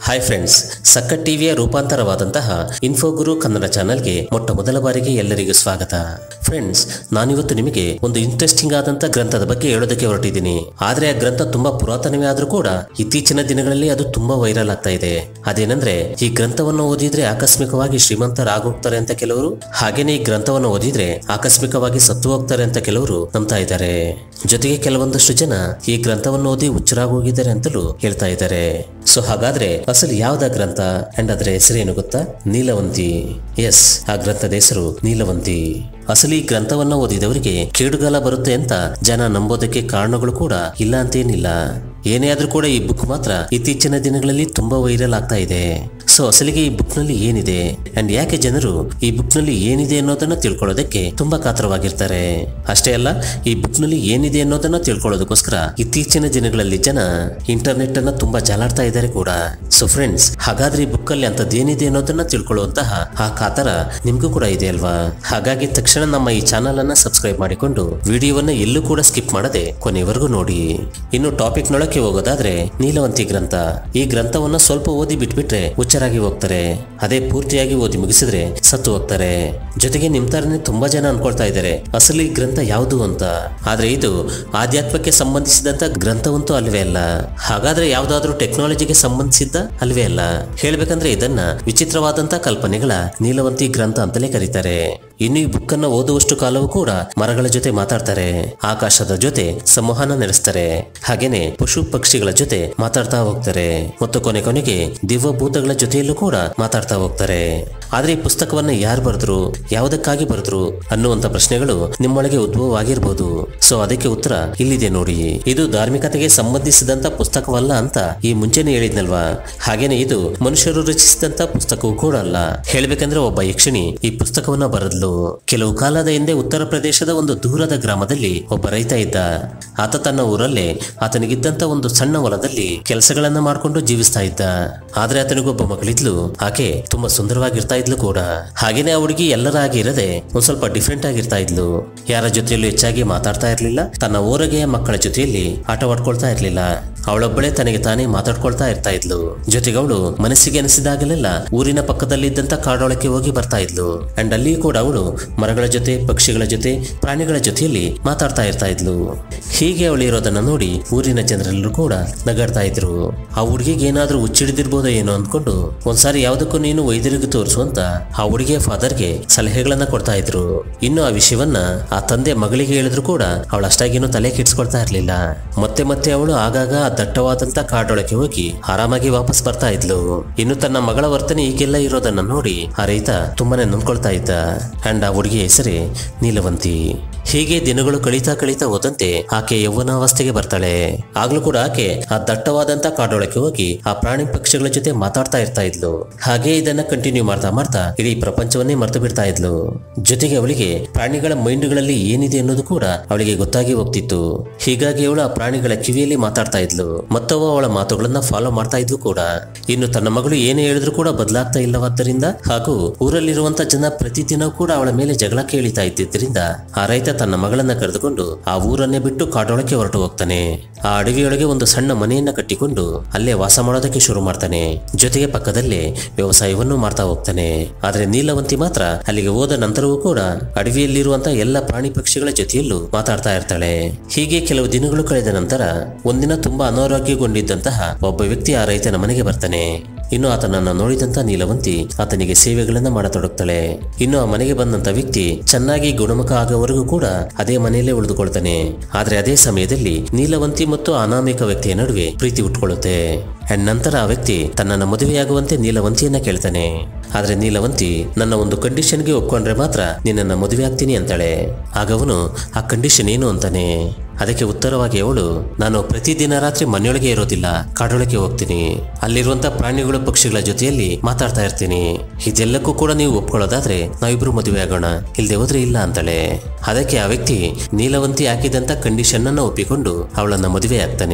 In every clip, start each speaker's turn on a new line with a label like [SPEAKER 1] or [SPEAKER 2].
[SPEAKER 1] hi friends ಸಕ್ಕ ಟಿವಿಯ ರೂಪಾಂತರವಾದಂತಹ ಇನ್ಫೋಗುರು ಕನ್ನಡ ಚಾನೆಲ್ಗೆ ಮೊಟ್ಟ ಮೊದಲ ಬಾರಿಗೆ ಎಲ್ಲರಿಗೂ ಸ್ವಾಗತ ಫ್ರೆಂಡ್ಸ್ ನಾನಿವತ್ತು ನಿಮಗೆ ಒಂದು ಇಂಟ್ರೆಸ್ಟಿಂಗ್ ಆದಂತ ಗ್ರಂಥದ ಬಗ್ಗೆ ಹೇಳೋದಕ್ಕೆ ಹೊರಟಿದ್ದೀನಿ ಆದ್ರೆ ಆ ಗ್ರಂಥ ತುಂಬಾ ಪುರಾತನವೇ ಆದ್ರೂ ಕೂಡ ಇತ್ತೀಚಿನ ದಿನಗಳಲ್ಲಿ ಅದು ತುಂಬಾ ವೈರಲ್ ಆಗ್ತಾ ಇದೆ ಅದೇನಂದ್ರೆ ಈ ಗ್ರಂಥವನ್ನು ಓದಿದ್ರೆ ಆಕಸ್ಮಿಕವಾಗಿ ಶ್ರೀಮಂತರಾಗೋಗ್ತಾರೆ ಅಂತ ಕೆಲವರು ಹಾಗೇನೆ ಈ ಗ್ರಂಥವನ್ನು ಓದಿದ್ರೆ ಆಕಸ್ಮಿಕವಾಗಿ ಸತ್ತು ಹೋಗ್ತಾರೆ ಅಂತ ಕೆಲವರು ನಂಬ್ತಾ ಇದ್ದಾರೆ ಜೊತೆಗೆ ಕೆಲವೊಂದಷ್ಟು ಜನ ಈ ಗ್ರಂಥವನ್ನು ಓದಿ ಹುಚ್ಚರಾಗೋಗಿದ್ದಾರೆ ಅಂತಲೂ ಹೇಳ್ತಾ ಇದ್ದಾರೆ ಸೊ ಹಾಗಾದ್ರೆ ಅಸಲು ಯಾವ್ದ ಗ್ರಂಥ ಅಂಡ್ ಅದರ ಹೆಸರೇನು ಗೊತ್ತಾ ನೀಲವಂತಿ ಎಸ್ ಆ ಗ್ರಂಥದ ಹೆಸರು ನೀಲವಂತಿ ಅಸಲು ಈ ಗ್ರಂಥವನ್ನ ಓದಿದವರಿಗೆ ಕೇಡುಗಾಲ ಬರುತ್ತೆ ಅಂತ ಜನ ನಂಬೋದಕ್ಕೆ ಕಾರಣಗಳು ಕೂಡ ಇಲ್ಲ ಅಂತೇನಿಲ್ಲ ಏನೇ ಆದ್ರೂ ಕೂಡ ಈ ಬುಕ್ ಮಾತ್ರ ಇತ್ತೀಚಿನ ದಿನಗಳಲ್ಲಿ ತುಂಬಾ ವೈರಲ್ ಆಗ್ತಾ ಇದೆ ಸೊ ಅಸಲಿಗೆ ಈ ಬುಕ್ ನಲ್ಲಿ ಏನಿದೆ ಅಂಡ್ ಯಾಕೆ ಜನರು ಈ ಬುಕ್ ನಲ್ಲಿ ಏನಿದೆ ಅನ್ನೋದನ್ನ ತಿಳ್ಕೊಳ್ಳೋದಕ್ಕೆ ತುಂಬಾ ಕಾತರವಾಗಿರ್ತಾರೆ ಅಷ್ಟೇ ಅಲ್ಲ ಈ ಬುಕ್ ನಲ್ಲಿ ಏನಿದೆ ಅನ್ನೋದನ್ನ ತಿಳ್ಕೊಳ್ಳೋದಕ್ಕೋಸ್ಕರ ಇತ್ತೀಚಿನ ದಿನಗಳಲ್ಲಿ ಜನ ಇಂಟರ್ನೆಟ್ ಅನ್ನ ತುಂಬಾ ಜಾಲಾಡ್ತಾ ಇದ್ದಾರೆ ಕೂಡ ಸೊ ಫ್ರೆಂಡ್ಸ್ ಹಾಗಾದ್ರೆ ಈ ಬುಕ್ ಅಲ್ಲಿ ಅಂತದ್ದೇನಿದೆ ಅನ್ನೋದನ್ನ ತಿಳ್ಕೊಳ್ಳುವಂತಹ ಆ ಕಾತರ ನಿಮ್ಗೂ ಕೂಡ ಇದೆ ಅಲ್ವಾ ಹಾಗಾಗಿ ತಕ್ಷಣ ನಮ್ಮ ಈ ಚಾನಲ್ ಅನ್ನ ಸಬ್ಸ್ಕ್ರೈಬ್ ಮಾಡಿಕೊಂಡು ವಿಡಿಯೋವನ್ನ ಎಲ್ಲೂ ಕೂಡ ಸ್ಕಿಪ್ ಮಾಡದೆ ಕೊನೆವರೆಗೂ ನೋಡಿ ಇನ್ನು ಟಾಪಿಕ್ ನೊಳಕ್ಕೆ ಹೋಗೋದಾದ್ರೆ ನೀಲವಂತಿ ಗ್ರಂಥ ಈ ಗ್ರಂಥವನ್ನ ಸ್ವಲ್ಪ ಓದಿ ಬಿಟ್ಬಿಟ್ರೆ ಹುಚ್ಚರಾಗಿ ಹೋಗ್ತಾರೆ ಅದೇ ಪೂರ್ತಿಯಾಗಿ ಓದಿ ಮುಗಿಸಿದ್ರೆ ಸತ್ತು ಹೋಗ್ತಾರೆ ಜೊತೆಗೆ ನಿಮ್ ತರನೇ ತುಂಬಾ ಜನ ಅನ್ಕೊಳ್ತಾ ಇದ್ದಾರೆ ಅಸಲು ಈ ಗ್ರಂಥ ಯಾವುದು ಅಂತ ಆದ್ರೆ ಇದು ಆಧ್ಯಾತ್ಮಕ್ಕೆ ಸಂಬಂಧಿಸಿದಂತ ಗ್ರಂಥವಂತೂ ಅಲ್ವೇ ಅಲ್ಲ ಹಾಗಾದ್ರೆ ಯಾವ್ದಾದ್ರೂ ಟೆಕ್ನಾಲಜಿಗೆ ಸಂಬಂಧಿಸಿದ್ದ ಅಲ್ವೇ ಅಲ್ಲ ಹೇಳ್ಬೇಕಂದ್ರೆ ಇದನ್ನ ವಿಚಿತ್ರವಾದಂತ ಕಲ್ಪನೆಗಳ ನೀಲವಂತಿ ಗ್ರಂಥ ಅಂತಲೇ ಕರೀತಾರೆ ಇನ್ನು ಈ ಬುಕ್ ಅನ್ನ ಓದುವಷ್ಟು ಕಾಲವೂ ಕೂಡ ಮರಗಳ ಜೊತೆ ಮಾತಾಡ್ತಾರೆ ಆಕಾಶದ ಜೊತೆ ಸಂವಹನ ನಡೆಸ್ತಾರೆ ಹಾಗೇನೆ ಪಶು ಪಕ್ಷಿಗಳ ಜೊತೆ ಮಾತಾಡ್ತಾ ಹೋಗ್ತಾರೆ ಮತ್ತು ಕೊನೆ ಕೊನೆಗೆ ದಿವ್ಯಭೂತಗಳ ಜೊತೆಯಲ್ಲೂ ಕೂಡ ಮಾತಾಡ್ತಾ ಹೋಗ್ತಾರೆ ಆದ್ರೆ ಈ ಪುಸ್ತಕವನ್ನ ಯಾರು ಬರೆದ್ರು ಯಾವುದಕ್ಕಾಗಿ ಬರೆದ್ರು ಅನ್ನುವಂತ ಪ್ರಶ್ನೆಗಳು ನಿಮ್ಮೊಳಗೆ ಉದ್ಭವವಾಗಿರ್ಬೋದು ಸೊ ಅದಕ್ಕೆ ಉತ್ತರ ಇಲ್ಲಿದೆ ನೋಡಿ ಇದು ಧಾರ್ಮಿಕತೆಗೆ ಸಂಬಂಧಿಸಿದಂತ ಪುಸ್ತಕವಲ್ಲ ಅಂತ ಈ ಮುಂಚೆನೆ ಹೇಳಿದ್ನಲ್ವಾ ಹಾಗೇನೆ ಇದು ಮನುಷ್ಯರು ರಚಿಸಿದಂತ ಪುಸ್ತಕವೂ ಕೂಡ ಅಲ್ಲ ಹೇಳ್ಬೇಕಂದ್ರೆ ಒಬ್ಬ ಯಕ್ಷಿಣಿ ಈ ಪುಸ್ತಕವನ್ನ ಬರೆದ್ಲು ಕೆಲವು ಕಾಲದ ಹಿಂದೆ ಉತ್ತರ ಪ್ರದೇಶದ ಒಂದು ದೂರದ ಗ್ರಾಮದಲ್ಲಿ ಒಬ್ಬ ರೈತ ಇದ್ದ ಆತ ತನ್ನ ಊರಲ್ಲೇ ಆತನಿಗಿದ್ದಂತ ಒಂದು ಸಣ್ಣ ಹೊಲದಲ್ಲಿ ಕೆಲಸಗಳನ್ನ ಮಾಡ್ಕೊಂಡು ಜೀವಿಸ್ತಾ ಇದ್ದ ಆದ್ರೆ ಆತನಿಗೊಬ್ಬ ಮಗಳಿದ್ಲು ಆಕೆ ತುಂಬಾ ಸುಂದರವಾಗಿರ್ತಾ ಇದ್ಲು ಕೂಡ ಹಾಗೇನೆ ಆ ಹುಡುಗಿ ಎಲ್ಲರ ಹಾಗೆ ಇರದೆ ಒಂದ್ ಸ್ವಲ್ಪ ಡಿಫ್ರೆಂಟ್ ಆಗಿರ್ತಾ ಇದ್ಲು ಯಾರ ಜೊತೆಯಲ್ಲೂ ಹೆಚ್ಚಾಗಿ ಮಾತಾಡ್ತಾ ಇರ್ಲಿಲ್ಲ ತನ್ನ ಊರಗೆಯ ಮಕ್ಕಳ ಜೊತೆಯಲ್ಲಿ ಆಟವಾಡ್ಕೊಳ್ತಾ ಇರ್ಲಿಲ್ಲ ಅವಳೊಬ್ಬಳೇ ತನಗೆ ತಾನೇ ಮಾತಾಡ್ಕೊಳ್ತಾ ಇರ್ತಾ ಇದ್ಲು ಜೊತೆಗೆ ಅವಳು ಮನಸ್ಸಿಗೆ ಅನಿಸಿದಾಗಲೆಲ್ಲ ಊರಿನ ಪಕ್ಕದಲ್ಲಿದ್ದಂತ ಕಾಡೊಳಕ್ಕೆ ಹೋಗಿ ಬರ್ತಾ ಇದ್ಲು ಅಂಡ್ ಅಲ್ಲಿ ಕೂಡ ಅವಳು ಮರಗಳ ಜೊತೆ ಪಕ್ಷಿಗಳ ಜೊತೆ ಪ್ರಾಣಿಗಳ ಜೊತೆಯಲ್ಲಿ ಮಾತಾಡ್ತಾ ಇರ್ತಾ ಇದ್ಲು ಹೀಗೆ ಅವಳು ಇರೋದನ್ನ ನೋಡಿ ಊರಿನ ಜನರೆಲ್ಲರೂ ಕೂಡ ನಗಾಡ್ತಾ ಇದ್ರು ಆ ಹುಡುಗಿಗೆ ಏನಾದ್ರೂ ಹುಚ್ಚಿಡಿದಿರ್ಬೋದೋ ಏನೋ ಅಂದ್ಕೊಂಡು ಒಂದ್ಸಾರಿ ಯಾವ್ದಕ್ಕೂ ನೀನು ವೈದ್ಯರಿಗೆ ತೋರಿಸು ಅಂತ ಆ ಹುಡುಗಿಯ ಫಾದರ್ಗೆ ಸಲಹೆಗಳನ್ನ ಕೊಡ್ತಾ ಇದ್ರು ಇನ್ನು ಆ ವಿಷಯವನ್ನ ಆ ತಂದೆ ಮಗಳಿಗೆ ಹೇಳಿದ್ರು ಕೂಡ ಅವಳು ಅಷ್ಟಾಗೇನು ತಲೆ ಕೆಡ್ಸ್ಕೊಳ್ತಾ ಇರ್ಲಿಲ್ಲ ಮತ್ತೆ ಮತ್ತೆ ಅವಳು ಆಗಾಗ ಆ ದಟ್ಟವಾದಂತ ಕಾಡೊಳಗೆ ಹೋಗಿ ಆರಾಮಾಗಿ ವಾಪಸ್ ಬರ್ತಾ ಇದ್ಲು ಇನ್ನು ತನ್ನ ಮಗಳ ವರ್ತನೆ ಈಗೆಲ್ಲ ಇರೋದನ್ನ ನೋಡಿ ಆ ರೈತ ತುಂಬಾನೇ ನೊಂದ್ಕೊಳ್ತಾ ಇದ್ದ ಅಂಡ್ ಆ ಹುಡುಗಿಯ ಹೆಸರೇ ನೀಲವಂತಿ ಹೀಗೆ ದಿನಗಳು ಕಳೀತಾ ಕಳೀತಾ ಹೋದಂತೆ ಆಕೆ ಯೌವನಾವಸ್ಥೆಗೆ ಬರ್ತಾಳೆ ಆಗ್ಲೂ ಕೂಡ ಆಕೆ ಆ ದಟ್ಟವಾದಂತ ಕಾಡೊಳಕ್ಕೆ ಹೋಗಿ ಆ ಪ್ರಾಣಿ ಪಕ್ಷಿಗಳ ಜೊತೆ ಮಾತಾಡ್ತಾ ಇರ್ತಾ ಇದ್ಲು ಹಾಗೆ ಇದನ್ನ ಕಂಟಿನ್ಯೂ ಮಾಡ್ತಾ ಮಾಡ್ತಾ ಇಡೀ ಪ್ರಪಂಚವನ್ನೇ ಮರೆತು ಬಿಡ್ತಾ ಇದ್ಲು ಜೊತೆಗೆ ಅವಳಿಗೆ ಪ್ರಾಣಿಗಳ ಮೈಂಡ್ಗಳಲ್ಲಿ ಏನಿದೆ ಅನ್ನೋದು ಕೂಡ ಅವಳಿಗೆ ಗೊತ್ತಾಗಿ ಹೋಗ್ತಿತ್ತು ಹೀಗಾಗಿ ಅವಳು ಆ ಪ್ರಾಣಿಗಳ ಕಿವಿಯಲ್ಲಿ ಮಾತಾಡ್ತಾ ಇದ್ಲು ಮತ್ತವ ಅವಳ ಮಾತುಗಳನ್ನ ಫಾಲೋ ಮಾಡ್ತಾ ಇದ್ಲು ಕೂಡ ಇನ್ನು ತನ್ನ ಮಗಳು ಏನೇ ಹೇಳಿದ್ರು ಕೂಡ ಬದಲಾಗ್ತಾ ಇಲ್ಲವಾದ್ದರಿಂದ ಹಾಗೂ ಊರಲ್ಲಿರುವಂತ ಜನ ಪ್ರತಿದಿನ ಕೂಡ ಅವಳ ಮೇಲೆ ಜಗಳ ಕೇಳಿತಾ ಇದ್ದಿದ್ದರಿಂದ ಆ ರೈತ ತನ್ನ ಮಗಳನ್ನ ಕರೆದುಕೊಂಡು ಆ ಊರನ್ನೇ ಬಿಟ್ಟು ಕಾಡೊಳಕ್ಕೆ ಹೊರಟು ಹೋಗ್ತಾನೆ ಆ ಅಡವಿಯೊಳಗೆ ಒಂದು ಸಣ್ಣ ಮನೆಯನ್ನ ಕಟ್ಟಿಕೊಂಡು ಅಲ್ಲೇ ವಾಸ ಮಾಡೋದಕ್ಕೆ ಶುರು ಮಾಡ್ತಾನೆ ಜೊತೆಗೆ ಪಕ್ಕದಲ್ಲೇ ವ್ಯವಸಾಯವನ್ನು ಮಾಡ್ತಾ ಹೋಗ್ತಾನೆ ಆದ್ರೆ ನೀಲವಂತಿ ಮಾತ್ರ ಅಲ್ಲಿಗೆ ಹೋದ ನಂತರವೂ ಕೂಡ ಅಡವಿಯಲ್ಲಿರುವಂತಹ ಎಲ್ಲ ಪ್ರಾಣಿ ಪಕ್ಷಿಗಳ ಜೊತೆಯಲ್ಲೂ ಮಾತಾಡ್ತಾ ಇರ್ತಾಳೆ ಹೀಗೆ ಕೆಲವು ದಿನಗಳು ಕಳೆದ ನಂತರ ಒಂದಿನ ತುಂಬಾ ಅನಾರೋಗ್ಯಗೊಂಡಿದ್ದಂತಹ ಒಬ್ಬ ವ್ಯಕ್ತಿ ಆ ರೈತನ ಮನೆಗೆ ಬರ್ತಾನೆ ಇನ್ನು ಆತನನ್ನ ನೋಡಿದಂತ ನೀಲವಂತಿ ಆತನಿಗೆ ಸೇವೆಗಳನ್ನ ಮಾಡತೊಡಗ್ತಾಳೆ ಇನ್ನು ಆ ಮನೆಗೆ ಬಂದಂತ ವ್ಯಕ್ತಿ ಚೆನ್ನಾಗಿ ಗುಣಮುಖ ಆಗೋವರೆಗೂ ಕೂಡ ಅದೇ ಮನೆಯಲ್ಲೇ ಉಳಿದುಕೊಳ್ತಾನೆ ಆದ್ರೆ ಅದೇ ಸಮಯದಲ್ಲಿ ನೀಲವಂತಿ ಮತ್ತು ಅನಾಮಿಕ ವ್ಯಕ್ತಿಯ ನಡುವೆ ಪ್ರೀತಿ ಉಟ್ಕೊಳ್ಳುತ್ತೆ ಅಂಡ್ ನಂತರ ಆ ವ್ಯಕ್ತಿ ತನ್ನನ್ನ ಮದುವೆಯಾಗುವಂತೆ ನೀಲವಂತಿಯನ್ನ ಕೇಳ್ತಾನೆ ಆದ್ರೆ ನೀಲವಂತಿ ನನ್ನ ಒಂದು ಕಂಡೀಷನ್ಗೆ ಒಪ್ಕೊಂಡ್ರೆ ಮಾತ್ರ ನಿನ್ನನ್ನ ಮದುವೆ ಆಗ್ತೀನಿ ಅಂತಾಳೆ ಆಗ ಅವನು ಆ ಕಂಡೀಷನ್ ಏನು ಅಂತಾನೆ ಅದಕ್ಕೆ ಉತ್ತರವಾಗಿ ಅವಳು ನಾನು ಪ್ರತಿದಿನ ರಾತ್ರಿ ಮನೆಯೊಳಗೆ ಇರೋದಿಲ್ಲ ಕಾಡೊಳಗೆ ಹೋಗ್ತೀನಿ ಅಲ್ಲಿರುವಂತ ಪ್ರಾಣಿಗಳು ಪಕ್ಷಿಗಳ ಜೊತೆಯಲ್ಲಿ ಮಾತಾಡ್ತಾ ಇರ್ತೀನಿ ಇದೆಲ್ಲಕ್ಕೂ ಕೂಡ ನೀವು ಒಪ್ಕೊಳ್ಳೋದಾದ್ರೆ ನಾವಿಬ್ರು ಮದುವೆ ಆಗೋಣ ಇಲ್ದೆ ಹೋದ್ರೆ ಇಲ್ಲ ಅಂತಾಳೆ ಅದಕ್ಕೆ ಆ ವ್ಯಕ್ತಿ ನೀಲವಂತಿ ಹಾಕಿದಂತ ಕಂಡೀಷನ್ ಅನ್ನ ಒಪ್ಪಿಕೊಂಡು ಅವಳನ್ನ ಮದುವೆ ಆಗ್ತಾನೆ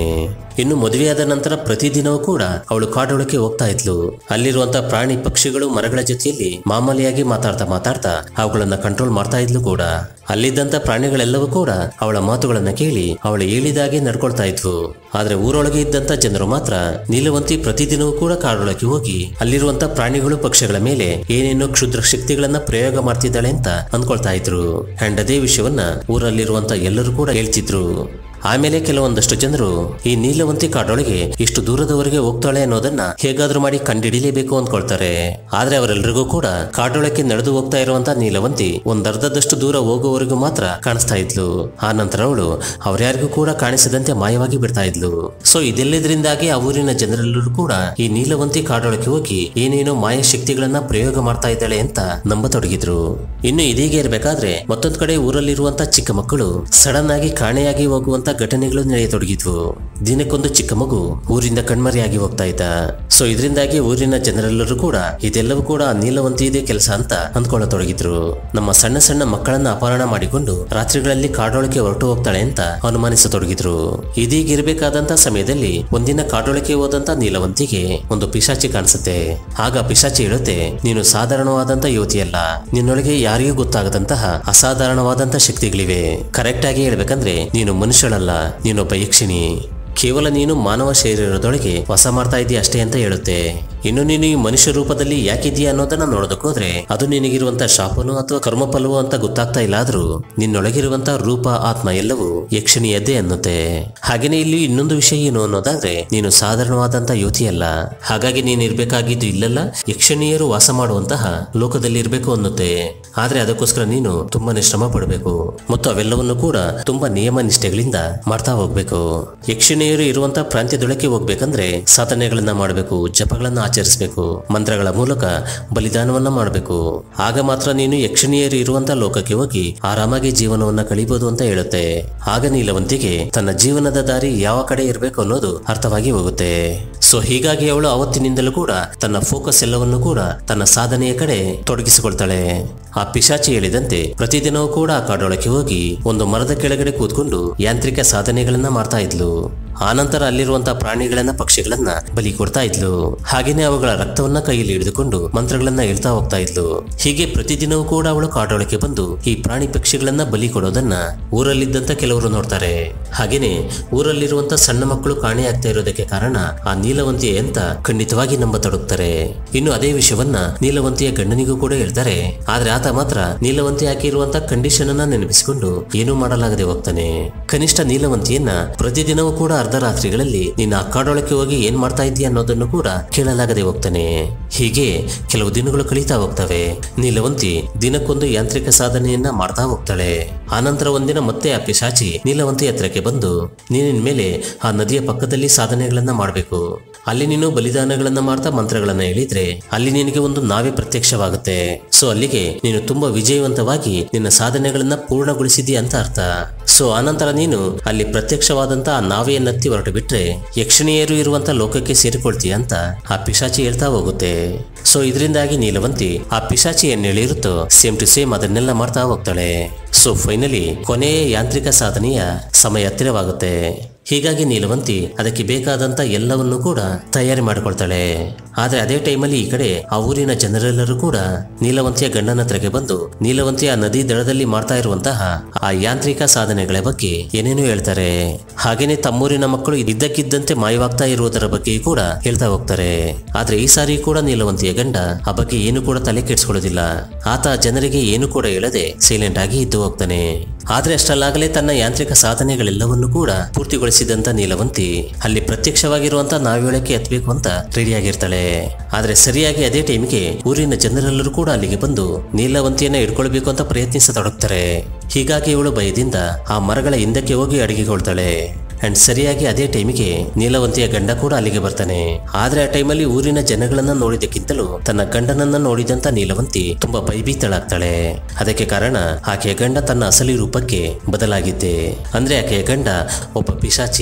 [SPEAKER 1] ಇನ್ನು ಮದುವೆಯಾದ ನಂತರ ಪ್ರತಿದಿನವೂ ಕೂಡ ಅವಳು ಕಾಡೊಳಕ್ಕೆ ಹೋಗ್ತಾ ಇದ್ಲು ಅಲ್ಲಿರುವಂತ ಪ್ರಾಣಿ ಪಕ್ಷಿಗಳು ಮರಗಳ ಜೊತೆಯಲ್ಲಿ ಮಾಮೂಲಿಯಾಗಿ ಮಾತಾಡ್ತಾ ಮಾತಾಡ್ತಾ ಅವುಗಳನ್ನ ಕಂಟ್ರೋಲ್ ಮಾಡ್ತಾ ಇದ್ಲು ಕೂಡ ಅಲ್ಲಿದ್ದಂತ ಪ್ರಾಣಿಗಳೆಲ್ಲವೂ ಕೂಡ ಅವಳ ಮಾತುಗಳನ್ನ ಕೇಳಿ ಅವಳ ಹೇಳಿದಾಗೆ ನಡ್ಕೊಳ್ತಾ ಇದ್ವು ಆದ್ರೆ ಊರೊಳಗೆ ಇದ್ದಂತ ಜನರು ಮಾತ್ರ ನೀಲವಂತಿ ಪ್ರತಿದಿನವೂ ಕೂಡ ಕಾಡೊಳಗೆ ಹೋಗಿ ಅಲ್ಲಿರುವಂತ ಪ್ರಾಣಿಗಳು ಪಕ್ಷಿಗಳ ಮೇಲೆ ಏನೇನೋ ಕ್ಷುದ್ರ ಶಕ್ತಿಗಳನ್ನ ಪ್ರಯೋಗ ಮಾಡ್ತಿದ್ದಾಳೆ ಅಂತ ಅಂದ್ಕೊಳ್ತಾ ಇದ್ರು ಅಂಡ್ ಅದೇ ವಿಷಯವನ್ನ ಊರಲ್ಲಿರುವಂತ ಎಲ್ಲರೂ ಕೂಡ ಹೇಳ್ತಿದ್ರು ಆಮೇಲೆ ಕೆಲವೊಂದಷ್ಟು ಜನರು ಈ ನೀಲವಂತಿ ಕಾಡೊಳಗೆ ಇಷ್ಟು ದೂರದವರೆಗೆ ಹೋಗ್ತಾಳೆ ಅನ್ನೋದನ್ನ ಹೇಗಾದ್ರೂ ಮಾಡಿ ಕಂಡಿಡಿಲೇಬೇಕು ಅಂದ್ಕೊಳ್ತಾರೆ ಆದ್ರೆ ಅವರೆಲ್ಲರಿಗೂ ಕೂಡ ಕಾಡೊಳಕ್ಕೆ ನಡೆದು ಹೋಗ್ತಾ ಇರುವಂತ ನೀಲವಂತಿ ಒಂದರ್ಧದಷ್ಟು ದೂರ ಹೋಗುವವರೆಗೂ ಮಾತ್ರ ಕಾಣಿಸ್ತಾ ಇದ್ಲು ಆ ನಂತರ ಅವಳು ಅವ್ರ್ಯಾರಿಗೂ ಕೂಡ ಕಾಣಿಸದಂತೆ ಮಾಯವಾಗಿ ಬಿಡ್ತಾ ಇದ್ಲು ಸೊ ಇದೆಲ್ಲದರಿಂದಾಗಿ ಆ ಊರಿನ ಜನರೆಲ್ಲರೂ ಕೂಡ ಈ ನೀಲವಂತಿ ಕಾಡೊಳಕ್ಕೆ ಹೋಗಿ ಏನೇನೋ ಮಾಯ ಶಕ್ತಿಗಳನ್ನ ಪ್ರಯೋಗ ಮಾಡ್ತಾ ಇದ್ದಾಳೆ ಅಂತ ನಂಬತೊಡಗಿದ್ರು ಇನ್ನು ಇದೀಗೆ ಇರಬೇಕಾದ್ರೆ ಮತ್ತೊಂದ್ ಕಡೆ ಊರಲ್ಲಿರುವಂತ ಚಿಕ್ಕ ಮಕ್ಕಳು ಸಡನ್ ಆಗಿ ಕಾಣೆಯಾಗಿ ಹೋಗುವಂತ ಘಟನೆಗಳು ನಡೆಯತೊಡಗಿದ್ವು ದಿನಕ್ಕೊಂದು ಚಿಕ್ಕ ಮಗು ಊರಿಂದ ಕಣ್ಮರೆಯಾಗಿ ಹೋಗ್ತಾ ಇದ್ದ ಸೊ ಇದರಿಂದಾಗಿ ಊರಿನ ಜನರೆಲ್ಲರೂ ಕೂಡ ಇದೆಲ್ಲವೂ ಕೂಡ ಆ ನೀಲವಂತಿ ಇದೆ ಕೆಲಸ ಅಂತ ಅಂದ್ಕೊಳ್ಳತೊಡಗಿದ್ರು ನಮ್ಮ ಸಣ್ಣ ಸಣ್ಣ ಮಕ್ಕಳನ್ನ ಅಪಹರಣ ಮಾಡಿಕೊಂಡು ರಾತ್ರಿಗಳಲ್ಲಿ ಕಾಡೊಳಕ್ಕೆ ಹೊರಟು ಹೋಗ್ತಾಳೆ ಅಂತ ಅನುಮಾನಿಸತೊಡಗಿದ್ರು ಇದೀಗಿರ್ಬೇಕಾದಂತ ಸಮಯದಲ್ಲಿ ಒಂದಿನ ಕಾಡೊಳಕ್ಕೆ ಹೋದಂತ ನೀಲವಂತಿಗೆ ಒಂದು ಪಿಶಾಚಿ ಕಾಣಿಸುತ್ತೆ ಆಗ ಪಿಶಾಚಿ ಹೇಳುತ್ತೆ ನೀನು ಸಾಧಾರಣವಾದಂತ ಯುವತಿಯಲ್ಲ ನಿನ್ನೊಳಗೆ ಯಾರಿಗೂ ಗೊತ್ತಾಗದಂತಹ ಅಸಾಧಾರಣವಾದಂತ ಶಕ್ತಿಗಳಿವೆ ಕರೆಕ್ಟ್ ಆಗಿ ಹೇಳ್ಬೇಕಂದ್ರೆ ನೀನು ಮನುಷ್ಯಳಲ್ಲ ನೀನೊಬ್ಬ ಯಕ್ಷಿಣಿ ಕೇವಲ ನೀನು ಮಾನವ ಶರೀರದೊಳಗೆ ವಾಸ ಮಾಡ್ತಾ ಇದೀಯ ಅಷ್ಟೇ ಅಂತ ಹೇಳುತ್ತೆ ಇನ್ನು ನೀನು ಈ ಮನುಷ್ಯ ರೂಪದಲ್ಲಿ ಯಾಕಿದೀಯ ಅನ್ನೋದನ್ನ ನೋಡೋದಕ್ಕೋದ್ರೆ ಅದು ನಿನಗಿರುವಂತ ಶಾಪನೋ ಅಥವಾ ಕರ್ಮಫಲವೋ ಅಂತ ಗೊತ್ತಾಗ್ತಾ ಇಲ್ಲ ಆದ್ರೂ ನಿನ್ನೊಳಗಿರುವಂತ ರೂಪ ಆತ್ಮ ಎಲ್ಲವೂ ಯಕ್ಷಿಣಿಯದ್ದೇ ಅನ್ನುತ್ತೆ ಹಾಗೇನೆ ಇಲ್ಲಿ ಇನ್ನೊಂದು ವಿಷಯ ಏನು ಅನ್ನೋದಾದ್ರೆ ನೀನು ಸಾಧಾರಣವಾದಂತ ಯುವತಿಯಲ್ಲ ಹಾಗಾಗಿ ನೀನು ಇರ್ಬೇಕಾಗಿದ್ದು ಇಲ್ಲೆಲ್ಲ ಯಕ್ಷಿಣಿಯರು ವಾಸ ಮಾಡುವಂತಹ ಲೋಕದಲ್ಲಿ ಇರ್ಬೇಕು ಅನ್ನುತ್ತೆ ಆದ್ರೆ ಅದಕ್ಕೋಸ್ಕರ ನೀನು ತುಂಬಾನೇ ಶ್ರಮ ಪಡಬೇಕು ಮತ್ತು ಅವೆಲ್ಲವನ್ನು ಕೂಡ ತುಂಬಾ ನಿಯಮ ನಿಷ್ಠೆಗಳಿಂದ ಮಾಡ್ತಾ ಹೋಗ್ಬೇಕು ಯಕ್ಷಿಣಿಯರು ಇರುವಂತ ಪ್ರಾಂತ್ಯದೊಳಕ್ಕೆ ಹೋಗ್ಬೇಕಂದ್ರೆ ಸಾಧನೆಗಳನ್ನ ಮಾಡಬೇಕು ಜಪಗಳನ್ನ ಆಚರಿಸಬೇಕು ಮಂತ್ರಗಳ ಮೂಲಕ ಬಲಿದಾನವನ್ನ ಮಾಡಬೇಕು ಆಗ ಮಾತ್ರ ನೀನು ಯಕ್ಷಿಣಿಯರು ಇರುವಂತ ಲೋಕಕ್ಕೆ ಹೋಗಿ ಆರಾಮಾಗಿ ಜೀವನವನ್ನ ಕಳಿಬಹುದು ಅಂತ ಹೇಳುತ್ತೆ ಆಗ ನೀಲವಂತಿಗೆ ತನ್ನ ಜೀವನದ ದಾರಿ ಯಾವ ಕಡೆ ಇರಬೇಕು ಅನ್ನೋದು ಅರ್ಥವಾಗಿ ಹೋಗುತ್ತೆ ಸೊ ಹೀಗಾಗಿ ಅವಳು ಅವತ್ತಿನಿಂದಲೂ ಕೂಡ ತನ್ನ ಫೋಕಸ್ ಎಲ್ಲವನ್ನು ಕೂಡ ತನ್ನ ಸಾಧನೆಯ ಕಡೆ ತೊಡಗಿಸಿಕೊಳ್ತಾಳೆ ಆ ಪಿಶಾಚಿ ಹೇಳಿದಂತೆ ಪ್ರತಿದಿನವೂ ಕೂಡ ಆ ಕಾಡೊಳಕ್ಕೆ ಹೋಗಿ ಒಂದು ಮರದ ಕೆಳಗಡೆ ಕೂತ್ಕೊಂಡು ಯಾಂತ್ರಿಕ ಸಾಧನೆಗಳನ್ನ ಮಾಡ್ತಾ ಇದ್ಲು ಆನಂತರ ಅಲ್ಲಿರುವಂತಹ ಪ್ರಾಣಿಗಳನ್ನ ಪಕ್ಷಿಗಳನ್ನ ಬಲಿ ಕೊಡ್ತಾ ಇದ್ಲು ಹಾಗೇನೆ ಅವುಗಳ ರಕ್ತವನ್ನ ಕೈಯಲ್ಲಿ ಹಿಡಿದುಕೊಂಡು ಮಂತ್ರಗಳನ್ನ ಹೇಳ್ತಾ ಹೋಗ್ತಾ ಇದ್ಲು ಹೀಗೆ ಪ್ರತಿದಿನವೂ ಕೂಡ ಅವಳು ಕಾಡೊಳಕ್ಕೆ ಬಂದು ಈ ಪ್ರಾಣಿ ಪಕ್ಷಿಗಳನ್ನ ಬಲಿ ಕೊಡೋದನ್ನ ಊರಲ್ಲಿದ್ದಂತ ಕೆಲವರು ನೋಡ್ತಾರೆ ಹಾಗೇನೆ ಊರಲ್ಲಿರುವಂತ ಸಣ್ಣ ಮಕ್ಕಳು ಕಾಣೆಯಾಗ್ತಾ ಇರೋದಕ್ಕೆ ಕಾರಣ ಆ ನೀಲವಂತಿಯೇ ಅಂತ ಖಂಡಿತವಾಗಿ ನಂಬತೊಡಗ್ತಾರೆ ಇನ್ನು ಅದೇ ವಿಷಯವನ್ನ ನೀಲವಂತಿಯ ಗಂಡನಿಗೂ ಕೂಡ ಹೇಳ್ತಾರೆ ಆದ್ರೆ ಆತ ಮಾತ್ರ ನೀಲವಂತಿ ಹಾಕಿರುವಂತ ಕಂಡೀಷನ್ ಅನ್ನ ನೆನಪಿಸಿಕೊಂಡು ಏನೂ ಮಾಡಲಾಗದೆ ಹೋಗ್ತಾನೆ ಕನಿಷ್ಠ ನೀಲವಂತಿಯನ್ನ ಪ್ರತಿದಿನವೂ ಕೂಡ ಅರ್ಧ ರಾತ್ರಿಗಳಲ್ಲಿ ನೀನು ಆ ಕಾಡೊಳಕ್ಕೆ ಹೋಗಿ ಏನ್ ಮಾಡ್ತಾ ಇದೀಯ ಅನ್ನೋದನ್ನು ಕೂಡ ಕೇಳಲಾಗದೆ ಹೋಗ್ತಾನೆ ಹೀಗೆ ಕೆಲವು ದಿನಗಳು ಕಳೀತಾ ಹೋಗ್ತವೆ ನೀಲವಂತಿ ದಿನಕ್ಕೊಂದು ಯಾಂತ್ರಿಕ ಸಾಧನೆಯನ್ನ ಮಾಡ್ತಾ ಹೋಗ್ತಾಳೆ ಆನಂತರ ಒಂದಿನ ಮತ್ತೆ ಆ ಪಿಶಾಚಿ ನೀಲವಂತಿ ಹತ್ರಕ್ಕೆ ಬಂದು ನೀನಿನ್ ಮೇಲೆ ಆ ನದಿಯ ಪಕ್ಕದಲ್ಲಿ ಸಾಧನೆಗಳನ್ನ ಮಾಡಬೇಕು ಅಲ್ಲಿ ನೀನು ಬಲಿದಾನಗಳನ್ನ ಮಾಡ್ತಾ ಮಂತ್ರಗಳನ್ನ ಹೇಳಿದ್ರೆ ಅಲ್ಲಿ ನಿನಗೆ ಒಂದು ನಾವೇ ಪ್ರತ್ಯಕ್ಷವಾಗುತ್ತೆ ಸೊ ಅಲ್ಲಿಗೆ ನೀನು ತುಂಬಾ ವಿಜಯವಂತವಾಗಿ ನಿನ್ನ ಸಾಧನೆಗಳನ್ನ ಪೂರ್ಣಗೊಳಿಸಿದೀಯ ಅಂತ ಅರ್ಥ ಸೊ ಆನಂತರ ನೀನು ಅಲ್ಲಿ ಪ್ರತ್ಯಕ್ಷವಾದಂತ ಆ ನಾವೆಯನ್ನತ್ತಿ ಹೊರಟು ಬಿಟ್ರೆ ಯಕ್ಷಿಣಿಯರು ಇರುವಂತ ಲೋಕಕ್ಕೆ ಸೇರಿಕೊಳ್ತೀಯ ಅಂತ ಆ ಪಿಶಾಚಿ ಹೇಳ್ತಾ ಹೋಗುತ್ತೆ ಸೊ ಇದರಿಂದಾಗಿ ನೀಲವಂತಿ ಆ ಪಿಶಾಚಿ ಏನ್ ಹೇಳಿರುತ್ತೋ ಸೇಮ್ ಟು ಸೇಮ್ ಅದನ್ನೆಲ್ಲ ಮಾಡ್ತಾ ಹೋಗ್ತಾಳೆ ಸೊ ಫೈನಲಿ ಕೊನೆಯ ಯಾಂತ್ರಿಕ ಸಾಧನೆಯ ಸಮಯ ಹತ್ತಿರವಾಗುತ್ತೆ ಹೀಗಾಗಿ ನೀಲವಂತಿ ಅದಕ್ಕೆ ಬೇಕಾದಂತ ಎಲ್ಲವನ್ನೂ ಕೂಡ ತಯಾರಿ ಮಾಡಿಕೊಳ್ತಾಳೆ ಆದ್ರೆ ಅದೇ ಟೈಮಲ್ಲಿ ಈ ಕಡೆ ಆ ಊರಿನ ಜನರೆಲ್ಲರೂ ಕೂಡ ನೀಲವಂತಿಯ ಗಂಡನ ಹತ್ರಕ್ಕೆ ಬಂದು ನೀಲವಂತಿಯ ನದಿ ದಳದಲ್ಲಿ ಮಾಡ್ತಾ ಇರುವಂತಹ ಆ ಯಾಂತ್ರಿಕ ಸಾಧನೆಗಳ ಬಗ್ಗೆ ಏನೇನೋ ಹೇಳ್ತಾರೆ ಹಾಗೇನೆ ತಮ್ಮೂರಿನ ಮಕ್ಕಳು ಇದ್ದಕ್ಕಿದ್ದಂತೆ ಮಾಯವಾಗ್ತಾ ಇರುವುದರ ಬಗ್ಗೆ ಕೂಡ ಹೇಳ್ತಾ ಹೋಗ್ತಾರೆ ಆದ್ರೆ ಈ ಸಾರಿ ಕೂಡ ನೀಲವಂತಿಯ ಗಂಡ ಆ ಬಗ್ಗೆ ಏನು ಕೂಡ ತಲೆ ಕೆಡಿಸ್ಕೊಳ್ಳೋದಿಲ್ಲ ಆತ ಜನರಿಗೆ ಏನು ಕೂಡ ಹೇಳದೆ ಸೈಲೆಂಟ್ ಆಗಿ ಇದ್ದು ಹೋಗ್ತಾನೆ ಆದ್ರೆ ಅಷ್ಟಲ್ಲಾಗಲೇ ತನ್ನ ಯಾಂತ್ರಿಕ ಸಾಧನೆಗಳೆಲ್ಲವನ್ನೂ ಕೂಡ ಪೂರ್ತಿಗೊಳಿಸಿದಂತ ನೀಲವಂತಿ ಅಲ್ಲಿ ಪ್ರತ್ಯಕ್ಷವಾಗಿರುವಂತ ನಾವ್ಯೊಳಕ್ಕೆ ಎತ್ತಬೇಕು ಅಂತ ರೆಡಿಯಾಗಿರ್ತಾಳೆ ಆದ್ರೆ ಸರಿಯಾಗಿ ಅದೇ ಟೈಮ್ಗೆ ಊರಿನ ಜನರೆಲ್ಲರೂ ಕೂಡ ಅಲ್ಲಿಗೆ ಬಂದು ನೀಲವಂತಿಯನ್ನ ಹಿಡ್ಕೊಳ್ಬೇಕು ಅಂತ ಪ್ರಯತ್ನಿಸತೊಡಗ್ತಾರೆ ಹೀಗಾಗಿ ಇವಳು ಭಯದಿಂದ ಆ ಮರಗಳ ಹಿಂದಕ್ಕೆ ಹೋಗಿ ಅಡಗಿಕೊಳ್ತಾಳೆ ಅಂಡ್ ಸರಿಯಾಗಿ ಅದೇ ಟೈಮಿಗೆ ನೀಲವಂತಿಯ ಗಂಡ ಕೂಡ ಅಲ್ಲಿಗೆ ಬರ್ತಾನೆ ಆದ್ರೆ ಆ ಟೈಮಲ್ಲಿ ಊರಿನ ಜನಗಳನ್ನ ನೋಡಿದಕ್ಕಿಂತಲೂ ತನ್ನ ಗಂಡನನ್ನ ನೋಡಿದಂತ ನೀಲವಂತಿ ತುಂಬಾ ಭಯಭೀತಳಾಗ್ತಾಳೆ ಅದಕ್ಕೆ ಕಾರಣ ಆಕೆಯ ಗಂಡ ತನ್ನ ಅಸಲಿ ರೂಪಕ್ಕೆ ಬದಲಾಗಿದ್ದೆ ಅಂದ್ರೆ ಆಕೆಯ ಗಂಡ ಒಬ್ಬ ಪಿಶಾಚಿ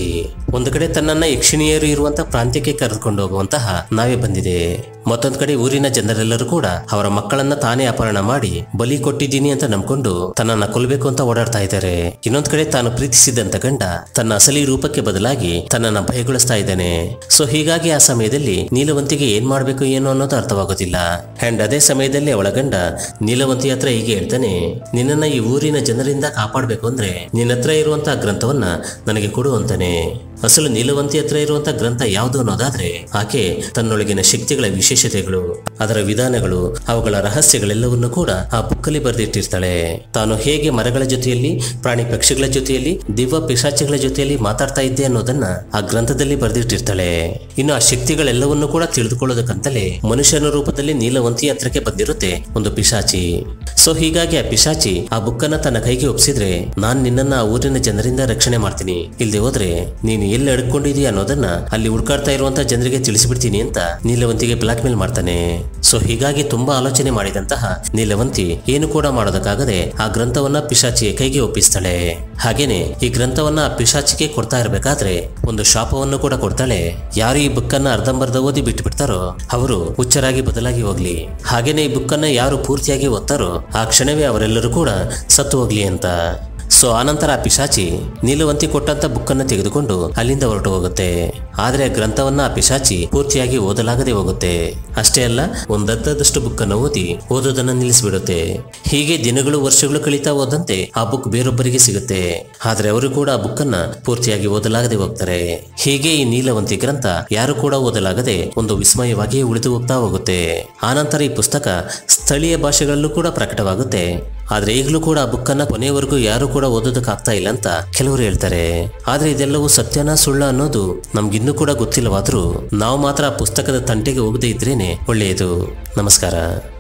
[SPEAKER 1] ಒಂದು ಕಡೆ ತನ್ನನ್ನ ಯಕ್ಷಿಣಿಯರು ಇರುವಂತಹ ಪ್ರಾಂತ್ಯಕ್ಕೆ ಕರೆದುಕೊಂಡು ಹೋಗುವಂತಹ ನಾವೇ ಬಂದಿದೆ ಮತ್ತೊಂದು ಕಡೆ ಊರಿನ ಜನರೆಲ್ಲರೂ ಕೂಡ ಅವರ ಮಕ್ಕಳನ್ನ ತಾನೇ ಅಪಹರಣ ಮಾಡಿ ಬಲಿ ಕೊಟ್ಟಿದ್ದೀನಿ ಅಂತ ನಂಬ್ಕೊಂಡು ತನ್ನನ್ನ ಕೊಲ್ಲಬೇಕು ಅಂತ ಓಡಾಡ್ತಾ ಇದ್ದಾರೆ ಇನ್ನೊಂದ್ ಕಡೆ ತಾನು ಪ್ರೀತಿಸಿದಂತ ಗಂಡ ತನ್ನ ಅಸಲಿ ರೂಪಕ್ಕೆ ಬದಲಾಗಿ ತನ್ನನ್ನ ಭಯಗೊಳಿಸ್ತಾ ಇದ್ದಾನೆ ಸೊ ಹೀಗಾಗಿ ಆ ಸಮಯದಲ್ಲಿ ನೀಲವಂತಿಗೆ ಏನ್ ಮಾಡ್ಬೇಕು ಏನು ಅನ್ನೋದು ಅರ್ಥವಾಗೋದಿಲ್ಲ ಅಂಡ್ ಅದೇ ಸಮಯದಲ್ಲಿ ಅವಳ ಗಂಡ ನೀಲವಂತಿ ಹತ್ರ ಹೀಗೆ ಹೇಳ್ತಾನೆ ನಿನ್ನನ್ನ ಈ ಊರಿನ ಜನರಿಂದ ಕಾಪಾಡಬೇಕು ಅಂದ್ರೆ ನಿನ್ನ ಹತ್ರ ಇರುವಂತಹ ಗ್ರಂಥವನ್ನ ನನಗೆ ಕೊಡು ಅಂತಾನೆ ಅಸಲು ನೀಲವಂತಿ ಹತ್ರ ಇರುವಂತಹ ಗ್ರಂಥ ಯಾವುದು ಅನ್ನೋದಾದ್ರೆ ಆಕೆ ತನ್ನೊಳಗಿನ ಶಕ್ತಿಗಳ ವಿಶೇಷತೆಗಳು ಅದರ ವಿಧಾನಗಳು ಅವುಗಳ ರಹಸ್ಯಗಳೆಲ್ಲವನ್ನೂ ಕೂಡ ಆ ಬುಕ್ಕಲ್ಲಿ ಬರೆದಿಟ್ಟಿರ್ತಾಳೆ ತಾನು ಹೇಗೆ ಮರಗಳ ಜೊತೆಯಲ್ಲಿ ಪ್ರಾಣಿ ಪಕ್ಷಿಗಳ ಜೊತೆಯಲ್ಲಿ ದಿವ್ಯ ಪಿಶಾಚಿಗಳ ಜೊತೆಯಲ್ಲಿ ಮಾತಾಡ್ತಾ ಇದ್ದೆ ಅನ್ನೋದನ್ನ ಆ ಗ್ರಂಥದಲ್ಲಿ ಬರೆದಿಟ್ಟಿರ್ತಾಳೆ ಇನ್ನು ಆ ಶಕ್ತಿಗಳೆಲ್ಲವನ್ನೂ ಕೂಡ ತಿಳಿದುಕೊಳ್ಳೋದಕ್ಕಂತಲೇ ಮನುಷ್ಯನ ರೂಪದಲ್ಲಿ ನೀಲವಂತಿ ಹತ್ರಕ್ಕೆ ಬಂದಿರುತ್ತೆ ಒಂದು ಪಿಶಾಚಿ ಸೊ ಹೀಗಾಗಿ ಆ ಪಿಶಾಚಿ ಆ ಬುಕ್ಕನ್ನ ತನ್ನ ಕೈಗೆ ಒಪ್ಸಿದ್ರೆ ನಾನ್ ನಿನ್ನನ್ನ ಆ ಊರಿನ ಜನರಿಂದ ರಕ್ಷಣೆ ಮಾಡ್ತೀನಿ ಇಲ್ದೆ ಹೋದ್ರೆ ನೀನು ಎಲ್ಲಿ ಅಡ್ಕೊಂಡಿದೀಯ ಅನ್ನೋದನ್ನ ಅಲ್ಲಿ ಹುಡ್ಕಾಡ್ತಾ ಇರುವಂತ ಜನರಿಗೆ ತಿಳಿಸಿಬಿಡ್ತೀನಿ ಅಂತ ನೀಲವಂತಿಗೆ ಬ್ಲಾಕ್ ಮೇಲ್ ಮಾಡ್ತಾನೆ ಸೊ ಹೀಗಾಗಿ ತುಂಬಾ ಆಲೋಚನೆ ಮಾಡಿದಂತಹ ನೀಲವಂತಿ ಏನು ಕೂಡ ಮಾಡೋದಕ್ಕಾಗದೆ ಆ ಗ್ರಂಥವನ್ನ ಪಿಶಾಚಿಯ ಕೈಗೆ ಒಪ್ಪಿಸ್ತಾಳೆ ಹಾಗೇನೆ ಈ ಗ್ರಂಥವನ್ನ ಆ ಪಿಶಾಚಿಗೆ ಕೊಡ್ತಾ ಇರಬೇಕಾದ್ರೆ ಒಂದು ಶಾಪವನ್ನು ಕೂಡ ಕೊಡ್ತಾಳೆ ಯಾರು ಈ ಬುಕ್ಕನ್ನ ಅರ್ಧಂಬರ್ಧ ಓದಿ ಬಿಟ್ಟು ಬಿಡ್ತಾರೋ ಅವರು ಹುಚ್ಚರಾಗಿ ಬದಲಾಗಿ ಹೋಗ್ಲಿ ಹಾಗೇನೆ ಈ ಬುಕ್ಕನ್ನ ಯಾರು ಪೂರ್ತಿಯಾಗಿ ಓದ್ತಾರೋ ಆ ಕ್ಷಣವೇ ಅವರೆಲ್ಲರೂ ಕೂಡ ಸತ್ತು ಹೋಗ್ಲಿ ಅಂತ ಸೊ ಆನಂತರ ಆ ಪಿಶಾಚಿ ನೀಲವಂತಿ ಕೊಟ್ಟಂತ ಬುಕ್ಕನ್ನು ತೆಗೆದುಕೊಂಡು ಅಲ್ಲಿಂದ ಹೊರಟು ಹೋಗುತ್ತೆ ಆದ್ರೆ ಆ ಗ್ರಂಥವನ್ನ ಆ ಪಿಶಾಚಿ ಪೂರ್ತಿಯಾಗಿ ಓದಲಾಗದೆ ಹೋಗುತ್ತೆ ಅಷ್ಟೇ ಅಲ್ಲ ಒಂದದ್ದದಷ್ಟು ಬುಕ್ಕನ್ನು ಓದಿ ಓದೋದನ್ನ ನಿಲ್ಲಿಸ್ಬಿಡುತ್ತೆ ಹೀಗೆ ದಿನಗಳು ವರ್ಷಗಳು ಕಳೀತಾ ಹೋದಂತೆ ಆ ಬುಕ್ ಬೇರೊಬ್ಬರಿಗೆ ಸಿಗುತ್ತೆ ಆದ್ರೆ ಅವರು ಕೂಡ ಆ ಬುಕ್ಕನ್ನ ಪೂರ್ತಿಯಾಗಿ ಓದಲಾಗದೆ ಹೋಗ್ತಾರೆ ಹೀಗೆ ಈ ನೀಲವಂತಿ ಗ್ರಂಥ ಯಾರು ಕೂಡ ಓದಲಾಗದೆ ಒಂದು ವಿಸ್ಮಯವಾಗಿ ಉಳಿದು ಹೋಗ್ತಾ ಹೋಗುತ್ತೆ ಆನಂತರ ಈ ಪುಸ್ತಕ ಸ್ಥಳೀಯ ಭಾಷೆಗಳಲ್ಲೂ ಕೂಡ ಪ್ರಕಟವಾಗುತ್ತೆ ಆದ್ರೆ ಈಗಲೂ ಕೂಡ ಆ ಬುಕ್ಕನ್ನ ಕೊನೆಯವರೆಗೂ ಯಾರು ಕೂಡ ಓದೋದಕ್ಕಾಗ್ತಾ ಇಲ್ಲ ಅಂತ ಕೆಲವರು ಹೇಳ್ತಾರೆ ಆದ್ರೆ ಇದೆಲ್ಲವೂ ಸತ್ಯನ ಸುಳ್ಳ ಅನ್ನೋದು ನಮ್ಗಿನ್ನೂ ಕೂಡ ಗೊತ್ತಿಲ್ಲವಾದ್ರೂ ನಾವು ಮಾತ್ರ ಆ ಪುಸ್ತಕದ ತಂಟೆಗೆ ಹೋಗದೇ ಇದ್ರೇನೆ ಒಳ್ಳೆಯದು ನಮಸ್ಕಾರ